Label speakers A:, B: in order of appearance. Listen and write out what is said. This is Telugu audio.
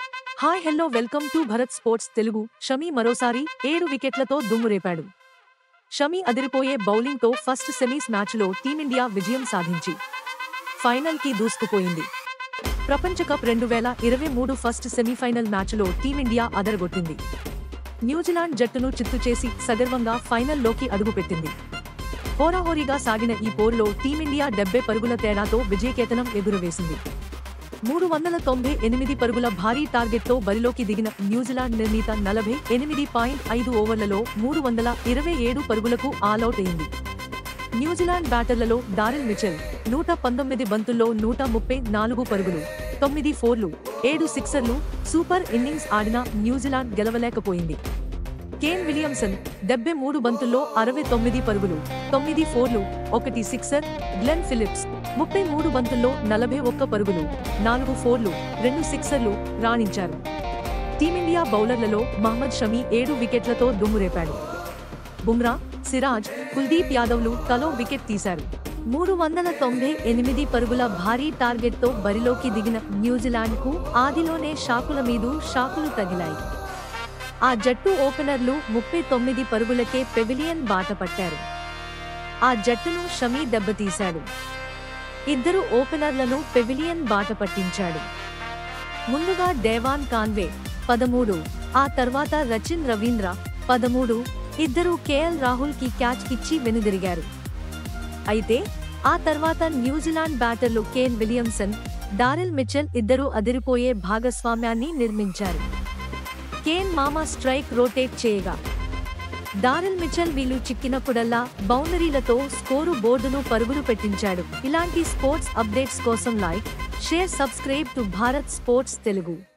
A: hi hello welcome to Bharat sports Telugu Shami మరోసారి ఏడు వికెట్లతో దుమ్మురేపాడు షమి అదిరిపోయే బౌలింగ్తో ఫస్ట్ సెమీస్ మ్యాచ్లో టీమిండియా విజయం సాధించి ఫైనల్కి దూసుకుపోయింది ప్రపంచ కప్ రెండు వేల ఇరవై మూడు ఫస్ట్ సెమీఫైనల్ మ్యాచ్లో టీమిండియా అదరగొట్టింది న్యూజిలాండ్ జట్టును చిత్తు చేసి సగర్వంగా ఫైనల్లోకి అడుగుపెట్టింది హోరాహోరీగా సాగిన ఈ పోరులో టీమిండియా డెబ్బై పరుగుల తేడాతో విజయకేతనం ఎగురవేసింది మూడు వందల తొంభై ఎనిమిది పరుగుల భారీ టార్గెట్తో బరిలోకి దిగిన న్యూజిలాండ్ నిర్ణీత నలభై ఎనిమిది పాయింట్ ఐదు ఓవర్లలో మూడు వందల ఇరవై ఏడు పరుగులకు ఆలౌట్ అయింది న్యూజిలాండ్ బ్యాటర్లలో డారిల్ మిచెల్ నూట పంతొమ్మిది బంతుల్లో నూట ముప్పై నాలుగు పరుగులు తొమ్మిది ఫోర్లు ఏడు సిక్సర్లు సూపర్ ఇన్నింగ్స్ ఆడిన న్యూజిలాండ్ గెలవలేకపోయింది కేన్ విలియమ్సన్ డెబ్బై మూడు బంతుల్లో అరవై తొమ్మిది పరుగులు తొమ్మిది ఫోర్లు ఒకటి సిక్సర్ గ్లెన్ ఫిలిప్స్ ముప్పై మూడు బంతుల్లో నలభై ఒక్క పరుగులు నాలుగు ఫోర్లు రెండు సిక్సర్లు రాణించారు టీమిండియా బౌలర్లలో మహమ్మద్ షమీ ఏడు వికెట్లతో దుమ్మురేపాడు బుమ్రా సిరాజ్ కుల్దీప్ యాదవ్లు తలో వికెట్ తీశారు మూడు వందల తొంభై ఎనిమిది పరుగుల భారీ టార్గెట్తో బరిలోకి దిగిన న్యూజిలాండ్కు ఆదిలోనే షాకుల మీదు షాకులు తగిలాయి ఆ జట్టు ఓపెనర్లు ముప్పై తొమ్మిది పరుగులకే పెవిలియన్ బాట పట్టారు ఆ జట్టును షమీ దెబ్బతీశాడు ఇద్దరు ఓపెనర్లను పెవిలియన్ బాట పట్టించాడు ముందుగా దేవాన్ కాన్వే పదమూడు ఆ తర్వాత రచిన్ రవీంద్ర పదమూడు ఇద్దరు కేఎల్ రాహుల్ కి క్యాచ్ ఇచ్చి వెనుదిరిగారు అయితే ఆ తర్వాత న్యూజిలాండ్ బ్యాటర్లు కేన్ విలియమ్సన్ డారెల్ మిచెల్ ఇద్దరు అదిరిపోయే భాగస్వామ్యాన్ని నిర్మించారు కేన్ మామా స్ట్రైక్ రోటేట్ చేయగా డారెల్ మిచెల్ వీలు చిక్కినప్పుడల్లా బౌండరీలతో స్కోరు బోర్డును పరుగులు పెట్టించాడు ఇలాంటి స్పోర్ట్స్ అప్డేట్స్ కోసం like share subscribe to Bharat sports Telugu